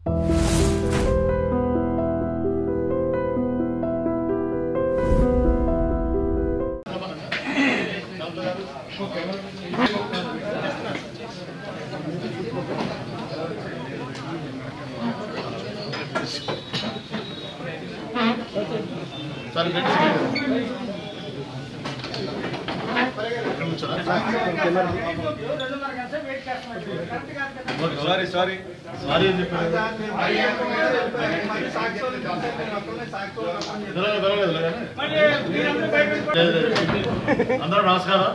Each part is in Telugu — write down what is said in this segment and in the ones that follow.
సార్ సారీ సారీ సారీ అని చెప్పారు పర్వాలేదు, పర్వాలేదు, లేదు, లేదు. అందరూ నమస్కారం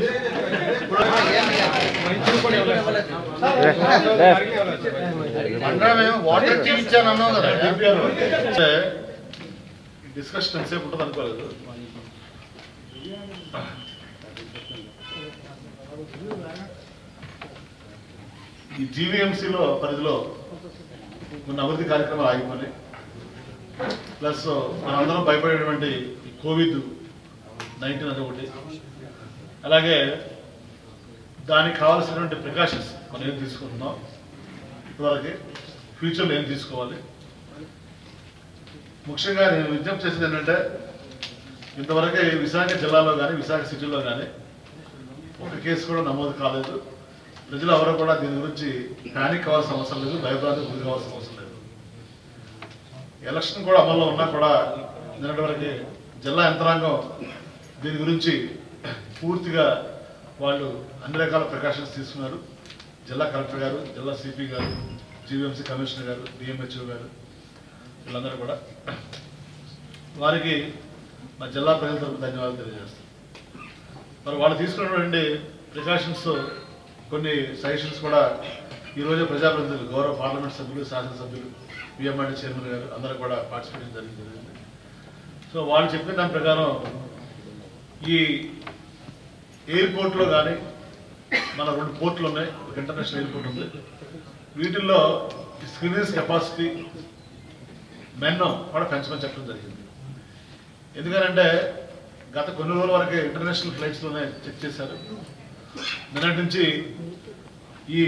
అంటే మేము వాటర్ టీ ఇచ్చాను అన్నాం కదా ఎంపీఆర్ డిస్కషన్ ఎంతసేపు ఉంటుంది అనుకోలేదు ఈ జీవీఎంసీలో పరిధిలో కొన్ని అభివృద్ధి కార్యక్రమాలు ఆగిపోయినాయి ప్లస్ మనందరం భయపడేటువంటి ఈ కోవిడ్ నైన్టీన్ అది ఒకటి అలాగే దానికి కావాల్సినటువంటి ప్రికాషన్స్ మనం ఏం తీసుకుంటున్నాం ఇప్పటివరకు ఫ్యూచర్లో ఏం తీసుకోవాలి ముఖ్యంగా నేను విజ్ఞప్తి చేసింది ఏంటంటే ఇంతవరకు విశాఖ జిల్లాలో కానీ విశాఖ సిటీలో కానీ ఒక కేసు కూడా నమోదు కాలేదు ప్రజలు ఎవరు కూడా దీని గురించి ప్యానిక్ కావాల్సిన అవసరం లేదు భయభ్రాంతి గురి కావాల్సిన అవసరం లేదు ఎలక్షన్ కూడా అమల్లో ఉన్నా కూడా నిన్నటి వరకు జిల్లా యంత్రాంగం దీని గురించి పూర్తిగా వాళ్ళు అన్ని రకాల ప్రికాషన్స్ తీసుకున్నారు జిల్లా కలెక్టర్ గారు జిల్లా సిపి గారు జీవీఎంసీ కమిషనర్ గారు డిఎంహెచ్ఓ గారు వీళ్ళందరూ కూడా వారికి మా జిల్లా ప్రజల తరపు ధన్యవాదాలు తెలియజేస్తాం మరి వాళ్ళు తీసుకున్నటువంటి ప్రికాషన్స్ కొన్ని సజెషన్స్ కూడా ఈరోజు ప్రజాప్రతినిధులు గౌరవ పార్లమెంట్ సభ్యులు శాసనసభ్యులు పిఎంఆర్డీ చైర్మన్ గారు అందరూ కూడా పార్టిసిపేట్ జరిగింది జరిగింది సో వాళ్ళు చెప్పిన దాని ప్రకారం ఈ ఎయిర్పోర్ట్లో కానీ మన రెండు పోర్ట్లు ఉన్నాయి ఒక ఇంటర్నేషనల్ ఎయిర్పోర్ట్ ఉంది వీటిల్లో స్క్రీనింగ్స్ కెపాసిటీ మెన్ కూడా పెంచమని చెప్పడం జరిగింది ఎందుకనంటే గత కొన్ని రోజుల వరకు ఇంటర్నేషనల్ ఫ్లైట్స్లోనే చెక్ చేశారు నిన్నటి నుంచి ఈ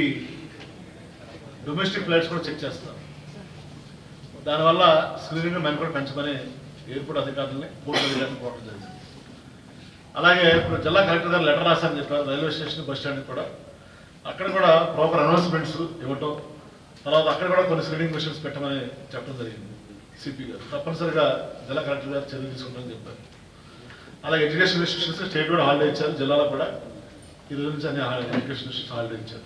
డొమెస్టిక్ ఫ్లైట్స్ కూడా చెక్ చేస్తారు దానివల్ల స్క్రీనింగ్ మెన్ కూడా పెంచమని ఎయిర్పోర్ట్ అధికారులని పోర్టు అధికారులను కోరడం జరిగింది అలాగే ఇప్పుడు జిల్లా కలెక్టర్ గారు లెటర్ రాశారని చెప్పారు రైల్వే స్టేషన్ బస్ స్టాండ్ కూడా అక్కడ కూడా ప్రాపర్ అనౌన్స్మెంట్స్ ఇవ్వటం తర్వాత అక్కడ కూడా కొన్ని స్క్రీనింగ్ మిషన్స్ పెట్టమని చెప్పడం జరిగింది సిపి గారు తప్పనిసరిగా జిల్లా కలెక్టర్ గారు చర్యలు తీసుకుంటామని చెప్పారు అలాగే ఎడ్యుకేషన్ ఇన్స్టిట్యూషన్స్ స్టేట్ కూడా హాలిడే ఇచ్చారు జిల్లాలో కూడా ఈ రోజు నుంచి అన్ని హాలిడే ఎడ్యుకేషన్ ఇన్స్టిట్యూషన్ హాలిడే ఇచ్చారు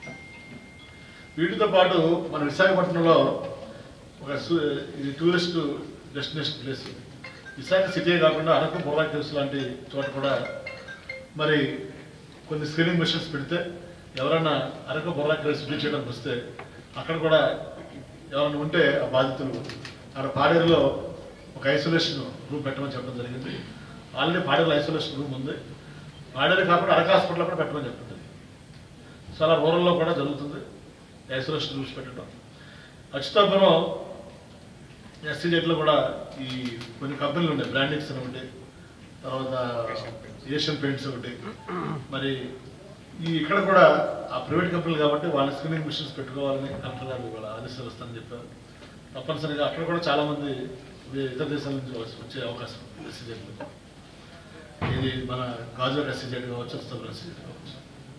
వీటితో పాటు మన విశాఖపట్నంలో ఒక సు- ఇది tourist destination place Visakha city కాకుండా అరకు బొర్రా కేవ్స్ లాంటి చోట కూడా మరి కొన్ని స్క్రీనింగ్ మిషన్స్ పెడితే ఎవరైనా అరకు బొర్రా కేవ్స్ విజిట్ చేయడానికి వస్తే అక్కడ కూడా ఎవరైనా ఉంటే ఆ బాధితులు అక్కడ పాడేరులో ఒక ఐసోలేషన్ రూమ్ పెట్టమని చెప్పడం జరిగింది ఆల్రెడీ పాడేరులో ఐసోలేషన్ రూమ్ ఉంది పాడేరు కాకుండా అరకు హాస్పిటల్లో కూడా పెట్టమని చెప్పడం జరిగింది సో అలా రూరల్లో కూడా జరుగుతుంది ఐసోలేషన్ రూమ్స్ పెట్టడం అచ్యుతాపురం ఎస్సీజెట్లో కూడా ఈ కొన్ని కంపెనీలు ఉన్నాయి బ్రాండింగ్స్ అని ఒకటి తర్వాత ఏషియన్ పెయింట్స్ ఒకటి మరి ఈ ఇక్కడ కూడా ఆ ప్రైవేట్ కంపెనీలు కాబట్టి వాళ్ళ స్క్రీనింగ్ మిషన్స్ పెట్టుకోవాలని కలెక్టర్ గారు ఇవాళ ఆదేశాలు వస్తానని చెప్పారు తప్పనిసరిగా అక్కడ కూడా చాలా మంది వే- ఇతర దేశాల నుంచి వచ్చే- వచ్చే అవకాశం ఉంది ఎస్సీజెట్లో ఇది మన గాజువాక ఎస్సీజెడ్ కావచ్చు అచ్యుతాపురం ఎస్సీజెడ్ కావచ్చు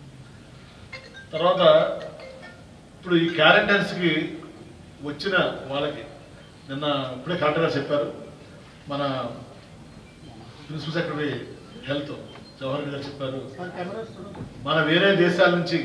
తర్వాత ఇప్పుడు ఈ క్యారెంటైన్స్కి వచ్చిన వాళ్ళకి నిన్న ఇప్పుడే కలెక్టర్ గారు చెప్పారు మన principal secretary health Jawahar Reddy గారు చెప్పారు మన వేరే దేశాల నుంచి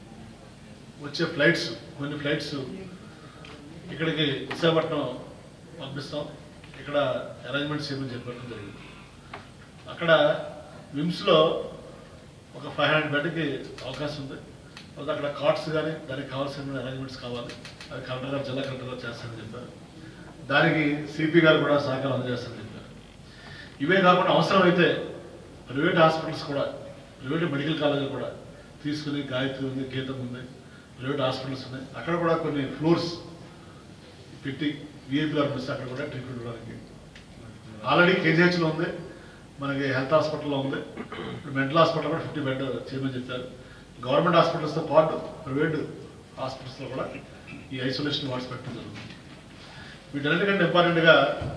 వచ్చే ఫ్లైట్స్ కొన్ని ఫ్లైట్స్ ఇక్కడికి విశాఖపట్నం పంపిస్తాం ఇక్కడ అరేంజ్మెంట్స్ చేయమని చెప్పడం జరిగింది అక్కడ విమ్స్లో ఒక ఫైవ్ హండ్రెడ్ బెడ్కి అవకాశం ఉంది తర్వాత అక్కడ కార్డ్స్ కానీ దానికి కావాల్సిన అరేంజ్మెంట్స్ కావాలి అది కలెక్టర్ గారు జిల్లా కలెక్టర్ గారు చేస్తారని చెప్పారు దానికి సిపి గారు కూడా సహకారం అందజేస్తారని చెప్పారు ఇవే కాకుండా అవసరమైతే ప్రైవేట్ హాస్పిటల్స్ కూడా ప్రైవేట్ మెడికల్ కాలేజీలు కూడా తీసుకుని గాయత్రి ఉంది గీతం ఉంది ప్రైవేట్ హాస్పిటల్స్ ఉన్నాయి అక్కడ కూడా కొన్ని ఫ్లోర్స్ పెట్టి విఐపీ వస్తే అక్కడ కూడా ట్రీట్మెంట్ ఇవ్వడానికి ఆల్రెడీ కేజీహెచ్లో ఉంది మనకి హెల్త్ హాస్పిటల్లో ఉంది ఇప్పుడు మెంటల్ హాస్పిటల్ కూడా ఫిఫ్టీ బెడ్ చేయమని చెప్పారు గవర్నమెంట్ హాస్పిటల్స్తో పాటు ప్రైవేట్ హాస్పిటల్స్లో కూడా ఈ ఐసోలేషన్ వార్డ్స్ పెట్టడం జరుగుతుంది వీటన్నిటికంటే ఇంపార్టెంట్గా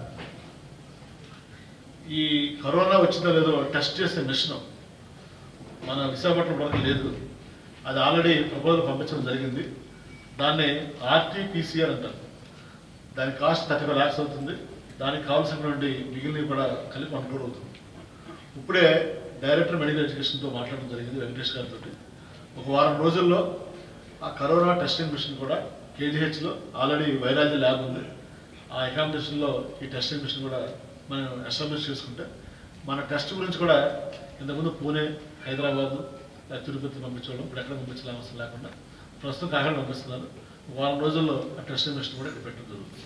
ఈ కరోనా వచ్చిందో లేదో టెస్ట్ చేసే మిషన్ మన విశాఖపట్నం వరకు లేదు అది ఆల్రెడీ ప్రపోజల్ పంపించడం జరిగింది దాన్ని ఆర్టీపీసీఆర్ అంటారు దాని కాస్ట్ థర్టీ ఫైవ్ ల్యాక్స్ అవుతుంది దానికి కావాల్సినటువంటి మిగిలినవి కూడా కలిపి వన్ క్రోడ్ అవుతుంది ఇప్పుడే డైరెక్టర్ మెడికల్ ఎడ్యుకేషన్తో మాట్లాడడం జరిగింది వెంకటేష్ గారితో ఒక వారం రోజుల్లో ఆ కరోనా టెస్టింగ్ మిషన్ కూడా కేజీహెచ్లో ఆల్రెడీ వైరాలజీ ల్యాబ్ ఉంది ఆ అకామిడేషన్లో ఈ టెస్టింగ్ మిషన్ కూడా మనం ఎస్టాబ్లిష్ చేసుకుంటే మన టెస్ట్ గురించి కూడా ఇంతకుముందు పూణే హైదరాబాద్ లేదా తిరుపతి పంపించడం ఇప్పుడు ఎక్కడ పంపించాలని అవసరం లేకుండా ప్రస్తుతం కాకినాడ పంపిస్తున్నారు వారం రోజుల్లో ఆ టెస్టింగ్ మిషన్ కూడా ఇక్కడ పెట్టడం జరుగుతుంది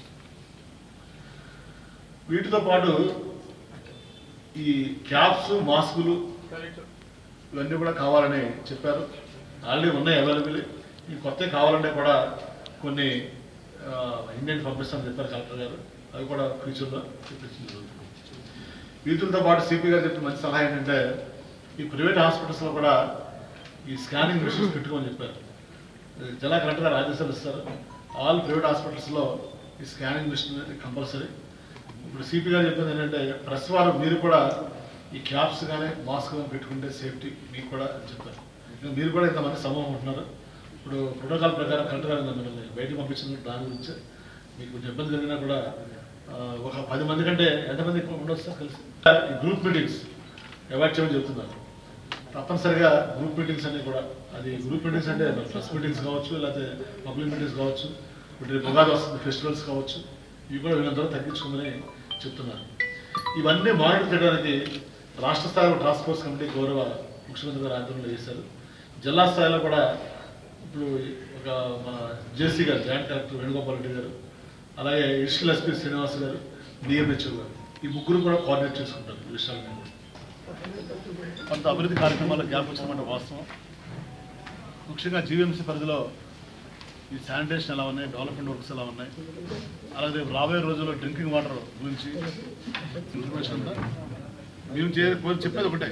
వీటితో పాటు ఈ క్యాప్స్ మాస్కులు ఇవన్నీ కూడా కావాలని చెప్పారు ఆల్రెడీ ఉన్నాయి అవైలబుల్ ఈ కొత్త కావాలంటే కూడా కొన్ని ఇండియన్ పంపిస్తామని చెప్పారు కలెక్టర్ గారు అవి కూడా ఫ్యూచర్లో చూపించింది జరుగుతుంది వీటితో పాటు సిపి గారు చెప్పిన మంచి సలహా ఏంటంటే ఈ ప్రైవేట్ హాస్పిటల్స్లో కూడా ఈ స్కానింగ్ మిషన్స్ పెట్టుకోమని చెప్పారు జిల్లా కలెక్టర్ గారు ఆదేశాలు ఇస్తారు ఆల్ ప్రైవేట్ హాస్పిటల్స్లో ఈ స్కానింగ్ మిషన్ అనేది కంపల్సరీ ఇప్పుడు సిపి గారు చెప్పింది ఏంటంటే ప్రెస్ వారు మీరు కూడా ఈ క్యాప్స్ కానీ మాస్క్ కానీ పెట్టుకుంటే సేఫ్టీ మీకు కూడా అని చెప్పారు ఇంకా మీరు కూడా ఇంతమంది సమూహం ఉంటున్నారు ఇప్పుడు ప్రోటోకాల్ ప్రకారం కలెక్టర్ గారు మిమ్మల్ని బయటకు పంపించిన దాని గురించి మీకు కొంచెం ఇబ్బంది కలిగినా కూడా ఆ, ఒక పది మంది కంటే ఎంతమంది ఎక్కువ ఉండొచ్చు సార్ కలిసి ఈ గ్రూప్ మీటింగ్స్ అవాయిడ్ చేయమని చెప్తున్నారు తప్పనిసరిగా గ్రూప్ మీటింగ్స్ అన్ని కూడా అది గ్రూప్ మీటింగ్స్ అంటే ప్రెస్ మీటింగ్స్ కావచ్చు లేకపోతే పబ్లిక్ మీటింగ్స్ కావచ్చు ఇప్పుడు రేపు ఉగాది వస్తుంది ఫెస్టివల్స్ కావచ్చు ఇవి కూడా వీళ్ళందరూ తగ్గించుకుందని చెప్తున్నారు ఇవన్నీ మానిటర్ చేయడానికి రాష్ట్ర స్థాయిలో టాస్క్ ఫోర్స్ కమిటీ గౌరవ ముఖ్యమంత్రి గారు ఆధ్వర్యంలో చేశారు జిల్లా స్థాయిలో కూడా ఇప్పుడు ఒక మన జేసీ గారు జాయింట్ కలెక్టర్ వేణుగోపాల్ రెడ్డి గారు అలాగే ఇష్కల్ ఎస్పీ శ్రీనివాస్ గారు డిఎంహెచ్ఓ గారు ఈ ముగ్గురు కూడా కోఆర్డినేట్ చేసుకుంటారు ఈ విషయాలను కొంత అభివృద్ధి కార్యక్రమాల్లో గ్యాప్ వచ్చినటువంటి వాస్తవం ముఖ్యంగా జీవీఎంసీ పరిధిలో ఈ శానిటేషన్ ఎలా ఉన్నాయి డెవలప్మెంట్ వర్క్స్ ఎలా ఉన్నాయి అలాగే రాబోయే రోజుల్లో డ్రింకింగ్ వాటర్ గురించి ఇన్ఫర్మేషన్ ఉందా మేము చే చెప్పేది ఒకటే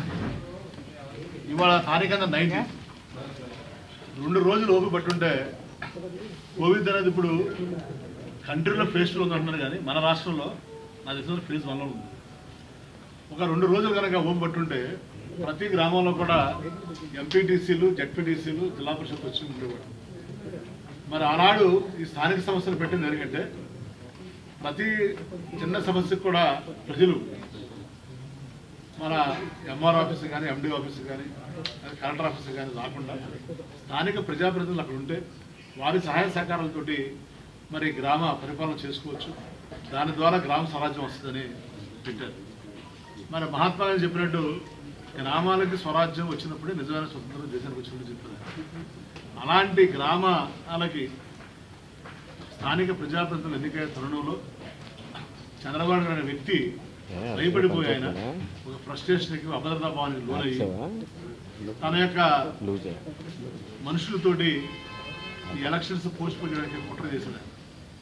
ఇవాళ తారీఖు నైన్టీ రెండు రోజులు ఓపిక పట్టుంటే కోవిడ్ అనేది ఇప్పుడు కంట్రీలో ఫేజ్ టూ ఉంది అంటున్నారు కానీ మన రాష్ట్రంలో నాకు తెలిసిన ఫేజ్ వన్లో ఉంది ఒక రెండు రోజులు కనుక ఓపిక పట్టుంటే ప్రతి గ్రామంలో కూడా ఎంపీటీసీలు జడ్పీటీసీలు జిల్లా పరిషత్ వచ్చి ఉండేవాడు మరి ఆనాడు ఈ స్థానిక సమస్యలు పెట్టింది ఎందుకంటే ప్రతి చిన్న సమస్యకు కూడా ప్రజలు మన ఎంఆర్ ఆఫీస్ కానీ ఎండి ఆఫీస్ కానీ లేదా కలెక్టర్ ఆఫీస్ కానీ రాకుండా స్థానిక ప్రజాప్రతినిధులు అక్కడ ఉంటే వారి సహాయ సహకారాలతోటి మరి గ్రామ పరిపాలన చేసుకోవచ్చు దాని ద్వారా గ్రామ స్వరాజ్యం వస్తుందని పెట్టారు మరి మహాత్మా గాంధీ చెప్పినట్టు గ్రామాలకి స్వరాజ్యం వచ్చినప్పుడే నిజమైన స్వతంత్రం దేశానికి వచ్చినప్పుడు చెప్పారు అలాంటి గ్రామాలకి స్థానిక ప్రజాప్రతినిధులు ఎన్నికైన తరుణంలో చంద్రబాబు నాయుడు అనే వ్యక్తి భయపడిపోయి ఆయన ఒక ఫ్రస్ట్రేషన్కి అభద్రతా భావానికి లోనయ్యి తన యొక్క మనుషులతోటి ఈ ఎలక్షన్స్ పోస్ట్ పోన్ చేయడానికి కుట్ర చేశాడు ఆయన.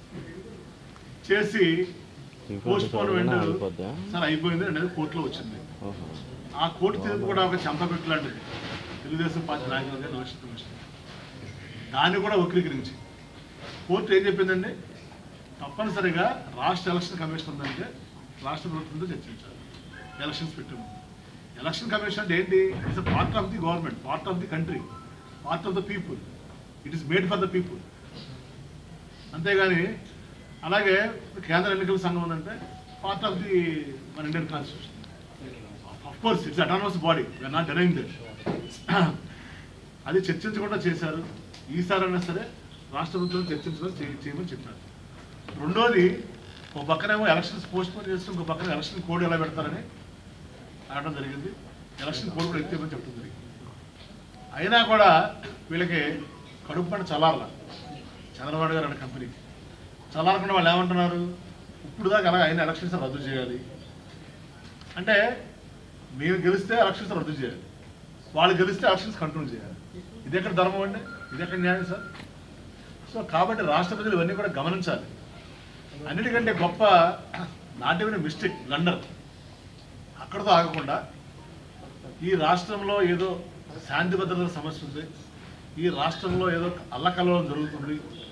చేసి పోస్ట్ పోన్మెంట్ సార్ అయిపోయింది అనేది కోర్టులో వచ్చింది ఆ కోర్టు తీర్పు కూడా ఒక చెంపపెట్టు లాంటిది తెలుగుదేశం పార్టీ నాయకులుగా నమస్తే నమస్తే దాన్ని కూడా వక్రీకరించి కోర్టు ఏం చెప్పిందండి తప్పనిసరిగా రాష్ట్ర ఎలక్షన్ కమిషన్ ఉందంటే రాష్ట్ర ప్రభుత్వంతో చర్చించాలి ఎలక్షన్స్ పెట్టాము ఎలక్షన్ కమిషన్ అంటే ఏంటి it's part of the government part of the country part of the people it is made for the people అంతేగాని అలాగే కేంద్ర ఎన్నికల సంఘం ఉందంటే పార్ట్ ఆఫ్ ది మన Indian constitution of course it's autonomous body we're not denying that అది చర్చించకుండా చేశారు ఈసారైనా సరే రాష్ట్ర ప్రభుత్వం చర్చించడం చేయ- చేయమని చెప్పారు రెండోది ఒక పక్కనేమో ఎలక్షన్స్ పోస్ట్ పోన్ చేస్తూ ఇంకో పక్కన ఎలక్షన్ కోడ్ ఎలా పెడతారని అనడం జరిగింది ఎలక్షన్ కోడ్ కూడా ఎత్తేమని చెప్పడం జరిగింది అయినా కూడా వీళ్ళకి కడుపు పని చల్లారల చంద్రబాబు గారు అనే కంపెనీకి చల్లారకుండా వాళ్ళు ఏమంటున్నారు ఇప్పుడు దాకా అలా అయిన ఎలక్షన్స్ రద్దు చేయాలి అంటే మేము గెలిస్తే ఎలక్షన్స్ రద్దు చేయాలి వాళ్ళు గెలిస్తే ఎలక్షన్స్ కంట్రోల్ చేయాలి ఇది ఎక్కడ ధర్మం అండి ఇది ఎక్కడ న్యాయం సార్ సో కాబట్టి రాష్ట్ర ప్రజలు ఇవన్నీ కూడా గమనించాలి అన్నిటికంటే గొప్ప నాట్యమైన మిస్టేక్ బ్లండర్ అక్కడితో ఆగకుండా ఈ రాష్ట్రంలో ఏదో శాంతి భద్రతల సమస్య ఉంది ఈ రాష్ట్రంలో ఏదో అల్లకల్లోలం జరుగుతుంది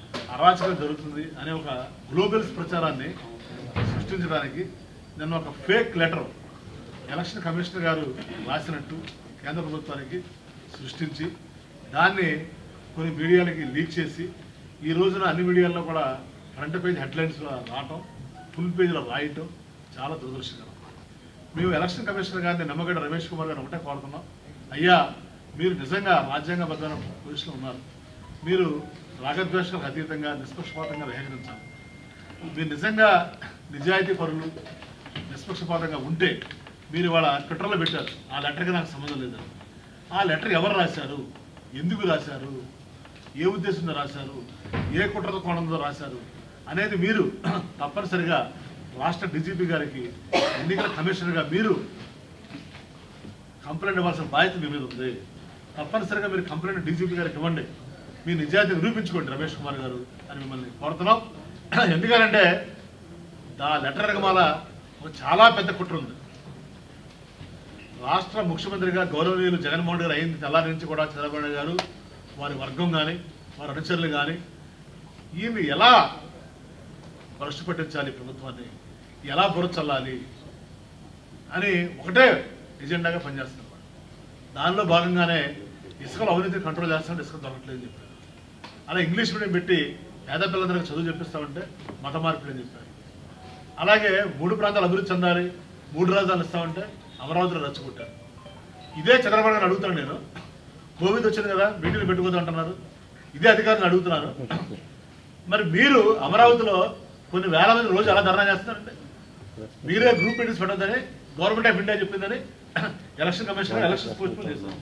అరాచకం జరుగుతుంది అనే ఒక గ్లోబల్స్ ప్రచారాన్ని సృష్టించడానికి నిన్న ఒక ఫేక్ లెటర్ ఎలక్షన్ కమిషనర్ గారు రాసినట్టు కేంద్ర ప్రభుత్వానికి సృష్టించి దాన్ని కొన్ని మీడియాలకి లీక్ చేసి ఈ రోజున అన్ని మీడియాల్లో కూడా ఫ్రంట్ పేజ్ హెడ్లైన్స్లో రావటం ఫుల్ పేజ్లో రాయటం చాలా దురదృష్టకరం మేము ఎలక్షన్ కమిషనర్ గారిని నమ్మగడ్డ రమేష్ కుమార్ గారిని ఒకటే కోరుతున్నాం అయ్యా మీరు నిజంగా రాజ్యాంగబద్ధమైన పొజిషన్లో ఉన్నారు మీరు రాగద్వేషాలకు అతీతంగా నిష్పక్షపాతంగా వ్యవహరించాలి మీరు నిజంగా నిజాయితీ పరులు నిష్పక్షపాతంగా ఉంటే మీరు వాళ్ళ ట్విట్టర్లో పెట్టారు ఆ లెటర్కి నాకు సంబంధం లేదు ఆ లెటర్ ఎవరు రాశారు ఎందుకు రాశారు ఏ ఉద్దేశంతో రాశారు ఏ కుట్రత కోణంతో రాశారు అనేది మీరు తప్పనిసరిగా రాష్ట్ర డీజీపీ గారికి ఎన్నికల కమిషనర్గా మీరు కంప్లైంట్ ఇవ్వాల్సిన బాధ్యత మీ మీద ఉంది తప్పనిసరిగా మీరు కంప్లైంట్ డీజీపీ గారికి ఇవ్వండి మీ నిజాయితీ నిరూపించుకోండి రమేష్ కుమార్ గారు అని మిమ్మల్ని కోరుతున్నాం ఎందుకంటే ఆ లెటర్ వెనకమాల ఒక చాలా పెద్ద కుట్ర ఉంది రాష్ట్ర ముఖ్యమంత్రిగా గౌరవనీయులు జగన్మోహన్ గారు అయింది తెల్లారి నుంచి కూడా చంద్రబాబు నాయుడు గారు వారి వర్గం కానీ వారి అనుచరులు కానీ ఈయన ఎలా భ్రష్టు పట్టించాలి ప్రభుత్వాన్ని ఎలా బుర్ర చల్లాలి అని ఒకటే ఎజెండాగా పనిచేస్తున్నారు వాళ్ళు. దానిలో భాగంగానే ఇసుకలో అవినీతి కంట్రోల్ చేస్తామంటే ఇసుక దొరకట్లేదని చెప్పారు అలా ఇంగ్లీష్ మీడియం పెట్టి పేద పిల్లలందరికీ చదువు చెప్పిస్తామంటే మత మార్పిడి అని చెప్పారు అలాగే మూడు ప్రాంతాలు అభివృద్ధి చెందాలి మూడు రాజధానులు ఇస్తామంటే అమరావతిలో రచ్చగొట్టారు ఇదే చంద్రబాబు గారిని అడుగుతాను నేను కోవిడ్ వచ్చింది కదా మీటింగ్లు పెట్టుకోదు అంటున్నారు ఇదే అధికారులను అడుగుతున్నాను మరి మీరు అమరావతిలో కొన్ని వేల మంది రోజు ఎలా ధర్నా చేస్తున్నారంటే మీరే గ్రూప్ మీటింగ్స్ పెట్టొద్దని గవర్నమెంట్ ఆఫ్ ఇండియా చెప్పిందని ఎలక్షన్ కమిషన్ ఎలక్షన్ పోస్ట్పోన్ చేస్తాం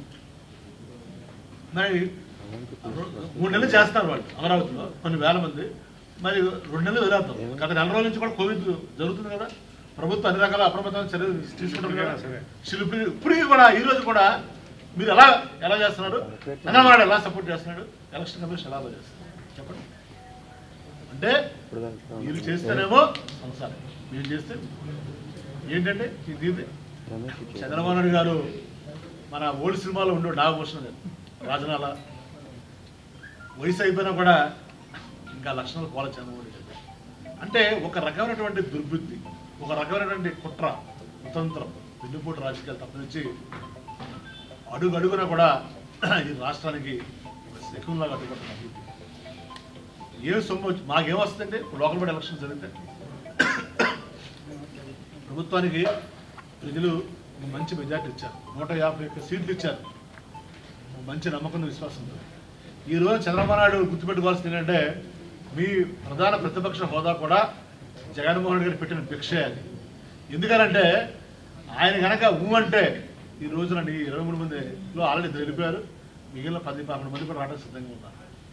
మరి మూడు నెలలు చేస్తారు వాళ్ళు అమరావతిలో కొన్ని వేల మంది మరి రెండు నెలలు వదిలేద్దాం గత నెల రోజుల నుంచి కూడా కోవిడ్ జరుగుతుంది కదా ప్రభుత్వం అన్ని రకాల అప్రమత్తమైన చర్యలు తీసుకుంటుంది కదా శిల్పి ఇప్పటికీ కూడా ఈ రోజు కూడా మీరు ఎలా ఎలా చేస్తున్నారు తెలంగాణ ఎలా సపోర్ట్ చేస్తున్నాడు ఎలక్షన్ కమిషన్ ఎలా చేస్తున్నారు చెప్పండి అంటే మీరు చేస్తేనేమో సంసారం మీరు చేస్తే ఏంటంటే ఇది ఇది చంద్రబాబు నాయుడు గారు మన ఓల్డ్ సినిమాలో ఉండే నాగభూషణ్ గారు రాజనాల వయసు అయిపోయినా కూడా ఇంకా లక్షణాలు పోల చంద్రబాబు నాయుడు గారు. అంటే ఒక రకమైనటువంటి దుర్బుద్ధి ఒక రకమైనటువంటి కుట్ర కుతంత్రం వెన్నుపోటు రాజకీయాలు తప్పనించి అడుగు అడుగున కూడా ఈ రాష్ట్రానికి ఒక శకుంలాగా అడ్డుపడుతున్నారు ఏం సొమ్ము వచ్చి- మాకేం వస్తుందంటే లోకల్ బడి ఎలక్షన్ జరిగితే ప్రభుత్వానికి ప్రజలు ఒక మంచి మెజార్టీ ఇచ్చారు నూట యాభై ఒక్క సీట్లు ఇచ్చారు ఒక మంచి నమ్మకం విశ్వాసంతో ఈ రోజు చంద్రబాబు నాయుడు గుర్తుపెట్టుకోవాల్సింది ఏంటంటే మీ ప్రధాన ప్రతిపక్ష హోదా కూడా జగన్మోహన్ రెడ్డి గారు పెట్టిన భిక్షే అది ఎందుకనంటే ఆయన కనుక ఊ అంటే ఈ రోజున నీ ఇరవై మూడు మందిలో ఆల్రెడీ ఇద్దరు వెళ్ళిపోయారు మిగిలిన పది పదకొండు మంది కూడా రావడానికి సిద్ధంగా ఉన్నారు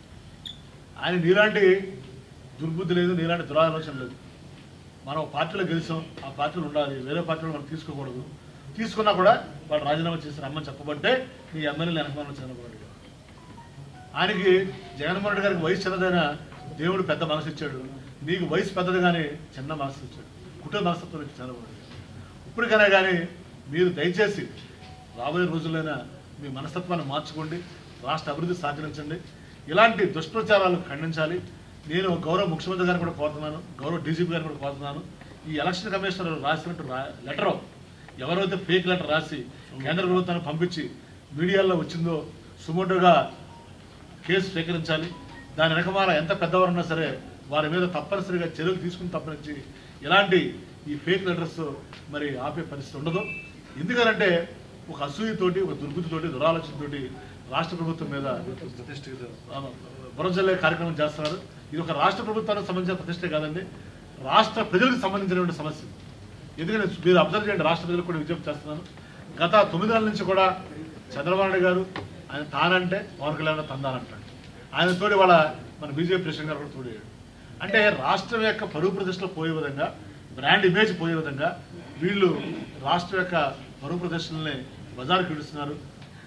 ఆయన నీలాంటి దుర్బుద్ధి లేదు నీలాంటి దురాలోచన లేదు మనం ఒక పార్టీలో గెలిచాం ఆ పార్టీలో ఉండాలి వేరే పార్టీలో మనం తీసుకోకూడదు తీసుకున్నా కూడా వాళ్ళు రాజీనామా చేసి రమ్మని చెప్పబట్టే ఈ ఎమ్మెల్యేలు వెనకమాలను చంద్రబాబు నాయుడు గారు ఆయనకి జగన్మోహన్ రెడ్డి గారికి వయసు చిన్నదైనా దేవుడు పెద్ద మనసు ఇచ్చాడు నీకు వయసు పెద్దది కానీ చిన్న మనసు ఇచ్చాడు కుటుంబ మనస్తత్వం ఇచ్చి చంద్రబాబు నాయుడు గారు. ఇప్పటికైనా కానీ మీరు దయచేసి రాబోయే రోజుల్లోనే మీ మనస్తత్వాన్ని మార్చుకోండి రాష్ట్ర అభివృద్ధి సాధించండి ఇలాంటి దుష్ప్రచారాలు ఖండించాలి నేను గౌరవ ముఖ్యమంత్రి గారిని కూడా కోరుతున్నాను గౌరవ డీజీపీ గారిని కూడా కోరుతున్నాను ఈ ఎలక్షన్ కమిషనర్ రాసినట్టు లెటర్ ఎవరైతే ఫేక్ లెటర్ రాసి కేంద్ర ప్రభుత్వాన్ని పంపించి మీడియాలో వచ్చిందో సుమోటోగా కేసు స్వీకరించాలి దాని వెనకమాల ఎంత పెద్దవారున్నా సరే వారి మీద తప్పనిసరిగా చర్యలు తీసుకుని తప్పనిచ్చి ఇలాంటి ఈ ఫేక్ లెటర్స్ మరి ఆపే పరిస్థితి ఉండదు ఎందుకనంటే ఒక అసూయతోటి ఒక దుర్బుద్ధితోటి దురాలోచనతోటి రాష్ట్ర ప్రభుత్వం మీద ఆ, బురజల్లే కార్యక్రమం చేస్తున్నారు ఇది ఒక రాష్ట్ర ప్రభుత్వానికి సంబంధించిన ప్రతిష్ట కాదండి రాష్ట్ర ప్రజలకు సంబంధించినటువంటి సమస్య ఎందుకంటే మీరు అబ్జర్వ్ చేయండి రాష్ట్ర ప్రజలకు కూడా విజ్ఞప్తి చేస్తున్నాను గత తొమ్మిది నెలల నుంచి కూడా చంద్రబాబు నాయుడు గారు ఆయన తానంటే పవన్ కళ్యాణ్ తందానంటాడు ఆయన తోడి వాళ్ళ మన బీజేపీ ప్రెసిడెంట్ గారు కూడా తోడేయాడు అంటే రాష్ట్రం యొక్క పరువు ప్రతిష్టలు పోయే విధంగా బ్రాండ్ ఇమేజ్ పోయే విధంగా వీళ్ళు రాష్ట్రం యొక్క పరువు ప్రదర్శనల్ని బజారుకి ఇడుస్తున్నారు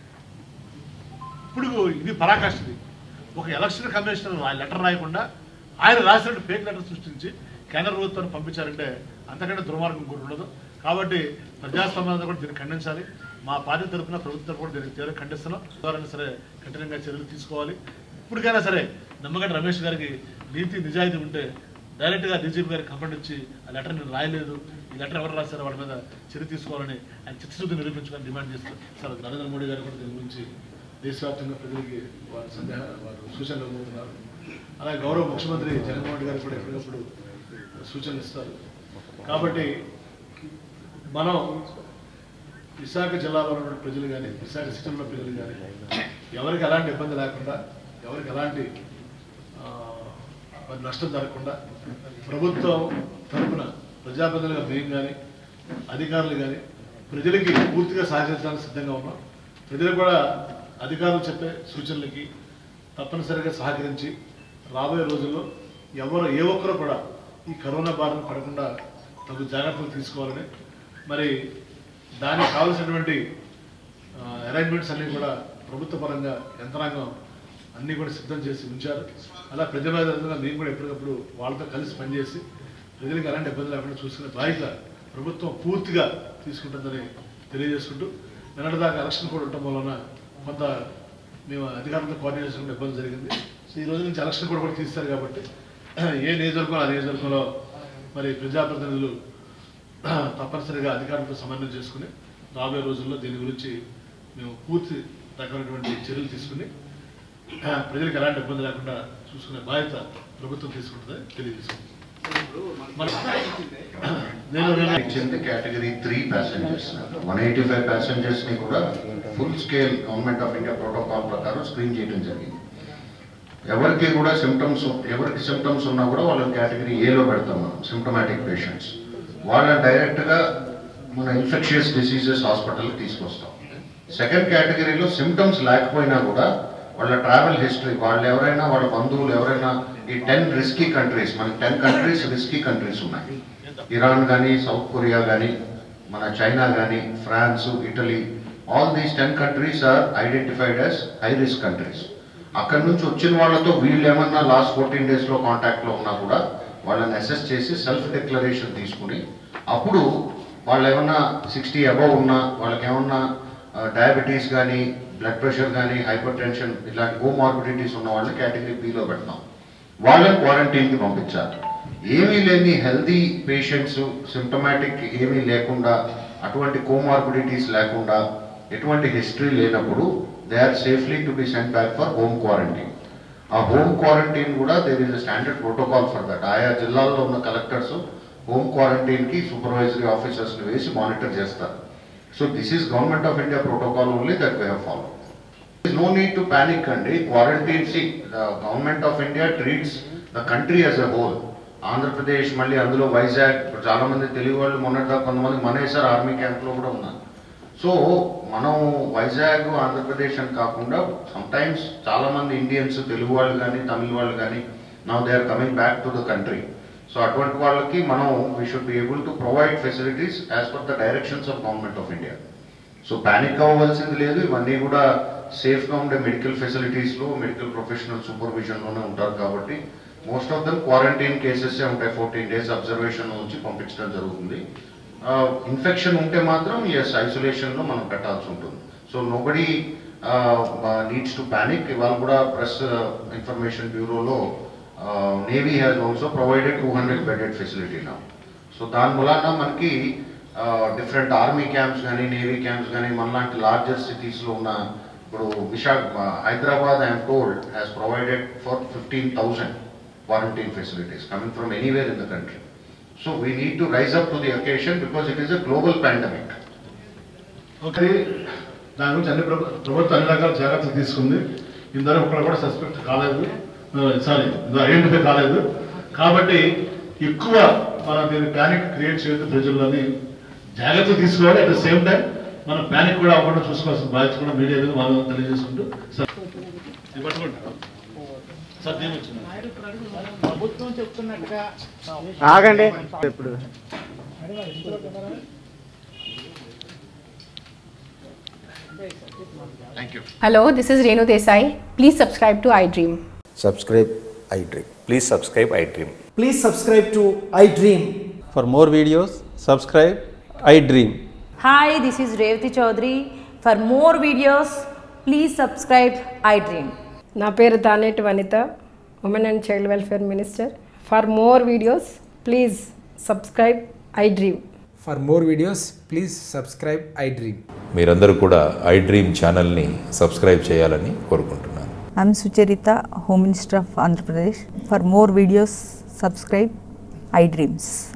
ఇప్పుడు ఇది పరాకాష్ఠది ఒక ఎలక్షన్ కమిషనర్ రా- లెటర్ రాయకుండా ఆయన రాసినట్టు ఫేక్ లెటర్ సృష్టించి కేంద్ర ప్రభుత్వాన్ని పంపించారంటే అంతకంటే దుర్మార్గం కూడా ఉండదు కాబట్టి ప్రజాస్వామ్యం కూడా దీన్ని ఖండించాలి మా పార్టీ తరఫున ప్రభుత్వం తరఫున కూడా దీనికి తీవ్రంగా ఖండిస్తున్నాం ఎవరైనా సరే కఠినంగా చర్యలు తీసుకోవాలి ఇప్పటికైనా సరే నమ్మగడ్డ రమేష్ గారికి నీతి నిజాయితీ ఉంటే డైరెక్ట్గా డీజీపీ గారికి కంప్లైంట్ ఇచ్చి ఆ లెటర్ నేను రాయలేదు ఈ లెటర్ ఎవరు రాశారో వాళ్ళ మీద చర్య తీసుకోవాలని ఆయన చిత్తశుద్ధి నిరూపించుకొని డిమాండ్ చేస్తూ సార్ నరేంద్ర మోడీ గారు కూడా దీని గురించి దేశవ్యాప్తంగా ప్రజలకి వారి సందేహ వారు సూచనలు ఇవ్వబోతున్నారు అలాగే గౌరవ ముఖ్యమంత్రి జగన్మోహన్ రెడ్డి గారు కూడా ఎప్పటికప్పుడు సూచనలు ఇస్తారు కాబట్టి మనం విశాఖ జిల్లాలో ఉన్న ప్రజలు కానీ విశాఖ సిటీలో ప్రజలు కానీ ఎవరికి ఎలాంటి ఇబ్బంది లేకుండా ఎవరికి ఎలాంటి ఆ, మరి నష్టం జరగకుండా ప్రభుత్వం తరపున ప్రజాప్రతినిధులుగా మేము కానీ అధికారులు కానీ ప్రజలకి పూర్తిగా సహకరించడానికి సిద్ధంగా ఉన్నాం ప్రజలు కూడా అధికారులు చెప్పే సూచనలకి తప్పనిసరిగా సహకరించి రాబోయే రోజుల్లో ఎవరు ఏ ఒక్కరు కూడా ఈ కరోనా బారిన పడకుండా తగు జాగ్రత్తలు తీసుకోవాలని మరి దానికి కావాల్సినటువంటి అరేంజ్మెంట్స్ అన్నీ కూడా ప్రభుత్వ పరంగా యంత్రాంగం అన్నీ కూడా సిద్ధం చేసి ఉంచారు అలా ప్రజలందరూ మేము కూడా ఎప్పటికప్పుడు వాళ్ళతో కలిసి పనిచేసి ప్రజలకు ఎలాంటి ఇబ్బంది లేకుండా చూసుకునే బాధ్యత ప్రభుత్వం పూర్తిగా తీసుకుంటుందని తెలియజేసుకుంటూ నిన్నటిదాకా ఎలక్షన్ కూడా ఉండటం వలన కొంత మేము అధికారులతో కోఆర్డినేషన్ కూడా ఇబ్బంది జరిగింది సో ఈ రోజు నుంచి ఎలక్షన్ కూడా కూడా తీస్తారు కాబట్టి ఏ నియోజకవర్గం ఆ నియోజకవర్గంలో మరి ప్రజాప్రతినిధులు తప్పనిసరిగా అధికారులతో సమన్వయం చేసుకుని రాబోయే రోజుల్లో దీని గురించి మేము పూర్తి రకమైనటువంటి చర్యలు తీసుకుని ఆ, ప్రజలకు ఎలాంటి ఇబ్బంది లేకుండా చూసుకునే బాధ్యత ప్రభుత్వం తీసుకుంటుందని తెలియజేస్తుంది మన- నేను నిన్న ఇచ్చింది category three passengers one eighty five passengers ని కూడా full scale government of India protocol ప్రకారం స్క్రీన్ చేయడం జరిగింది ఎవరికి కూడా సిమ్టమ్స్ ఎవరికి సిమ్టమ్స్ ఉన్నా కూడా వాళ్ళని కేటగిరీ ఏలో పెడతాం మనం సిమ్టమాటిక్ పేషెంట్స్ వాళ్ళని డైరెక్ట్ గా మన ఇన్ఫెక్షియస్ డిసీజెస్ హాస్పిటల్కి తీసుకొస్తాం సెకండ్ కేటగిరీలో సిమ్టమ్స్ లేకపోయినా కూడా వాళ్ళ ట్రావెల్ హిస్టరీ వాళ్ళు ఎవరైనా వాళ్ళ బంధువులు ఎవరైనా ఈ టెన్ రిస్కీ కంట్రీస్ మనకి టెన్ కంట్రీస్ రిస్కీ కంట్రీస్ ఉన్నాయి ఇరాన్ కానీ సౌత్ కొరియా కానీ మన చైనా కానీ France Italy all these ten countries are identified as high risk countries అక్కడ నుంచి వచ్చిన వాళ్ళతో వీళ్ళు ఏమన్నా లాస్ట్ ఫోర్టీన్ డేస్లో కాంటాక్ట్లో ఉన్నా కూడా వాళ్ళని అసెస్ చేసి సెల్ఫ్ డిక్లరేషన్ తీసుకుని అప్పుడు వాళ్ళు ఏమన్నా సిక్స్టీ అబవ్ ఉన్నా వాళ్ళకి ఏమన్నా డయాబెటీస్ కానీ బ్లడ్ ప్రెషర్ కానీ హైపర్ టెన్షన్ ఇలాంటి కోమార్బిడిటీస్ ఉన్న వాళ్ళని కేటగిరీ బిలో పెడతాం వాళ్ళని క్వారంటైన్కి పంపించాలి ఏమీ లేని హెల్దీ పేషెంట్స్ సిమ్టమాటిక్ ఏమీ లేకుండా అటువంటి కోమార్బిడిటీస్ లేకుండా ఎటువంటి హిస్టరీ లేనప్పుడు they are safely to be sent back for home quarantine ఆ హోమ్ క్వారంటైన్ కూడా there is a standard protocol for that ఆయా జిల్లాల్లో ఉన్న కలెక్టర్స్ హోమ్ క్వారంటైన్కి సూపర్వైజరీ ఆఫీసర్స్ని వేసి మానిటర్ చేస్తారు so this is government of India protocol only that we have follow no need to panic అండి quarantine see the government of India treats the country as a whole Andhra Pradesh మళ్ళీ అందులో వైజాగ్ ఇప్పుడు చాలా మంది తెలుగు వాళ్ళు మొన్నటిదాకా కొంతమంది మనేసర్ ఆర్మీ క్యాంప్లో కూడా ఉన్నారు సో మనం వైజాగ్ ఆంధ్రప్రదేశ్ అని కాకుండా సమ్టైమ్స్ చాలా మంది ఇండియన్స్ తెలుగు వాళ్ళు కానీ తమిళ వాళ్ళు కానీ now they are coming back to the country so అటువంటి వాళ్ళకి మనం we should be able to provide facilities as per the directions of government of India so panic అవ్వవలసింది లేదు ఇవన్నీ కూడా సేఫ్గా ఉండే మెడికల్ ఫెసిలిటీస్లో మెడికల్ ప్రొఫెషనల్ సూపర్విజన్లోనే ఉంటారు కాబట్టి most of them quarantine cases ఉంటాయి ఫోర్టీన్ డేస్ అబ్జర్వేషన్ నుంచి పంపించడం జరుగుతుంది ఇన్ఫెక్షన్ ఉంటే మాత్రం ఎస్ ఐసోలేషన్లో మనం పెట్టాల్సి ఉంటుంది so nobody needs to panic ఇవాళ కూడా ప్రెస్ ఇన్ఫర్మేషన్ బ్యూరోలో navy has also provided two hundred bedded facility నా సో దాని మూలాన మనకి డిఫరెంట్ ఆర్మీ క్యాంప్స్ కానీ నేవీ క్యాంప్స్ కానీ మనలాంటి లార్జెస్ట్ సిటీస్లో ఉన్న ఇప్పుడు Visakha Hyderabad I'm told has provided for fifteen thousand quarantine facilities coming from anywhere in the country so we need to rise up to the occasion because it is a global pandemic okay దాని గురించి అన్ని ప్రభు- ప్రభుత్వం అన్ని రకాల జాగ్రత్తలు తీసుకుంది ఇందరూ ఒక్కడ కూడా సస్పెక్ట్ కాలేదు సారీ ఐడెంటిఫై కాలేదు కాబట్టి ఎక్కువ మనం దీన్ని ప్యానిక్ క్రియేట్ చేయొద్దు ప్రజల్లోని జాగ్రత్తలు తీసుకోవాలి అట్ ద సేమ్ టైం మనం ప్యానిక్ కూడా అవ్వకుండా చూసుకోవాల్సిన బాధ్యత కూడా మీడియా మీద వాళ్ళు తెలియజేసుకుంటూ సార్ ఇది పట్టుకోండి సార్ దీని వచ్చింది ప్రభుత్వం చెప్తున్నట్టుగా ఆగండి ఇప్పుడు thank you Hello, this is Renu Desai. Please subscribe to iDream. subscribe iDream. Please subscribe iDream. Please subscribe to iDream For more videos, subscribe I Dream. Hi, this is Revati Chaudhary. For more videos, please subscribe iDream. నా పేరు తానేటి వనిత Women and Child Welfare Minister. For more videos, please subscribe iDream. For more videos, please subscribe iDream. మీరందరూ కూడా ఐ డ్రీమ్ ఛానల్ని సబ్స్క్రైబ్ చేయాలని కోరుకుంటున్నాను I'm Sucharita, Home Minister of Andhra Pradesh. For more videos, subscribe iDreams.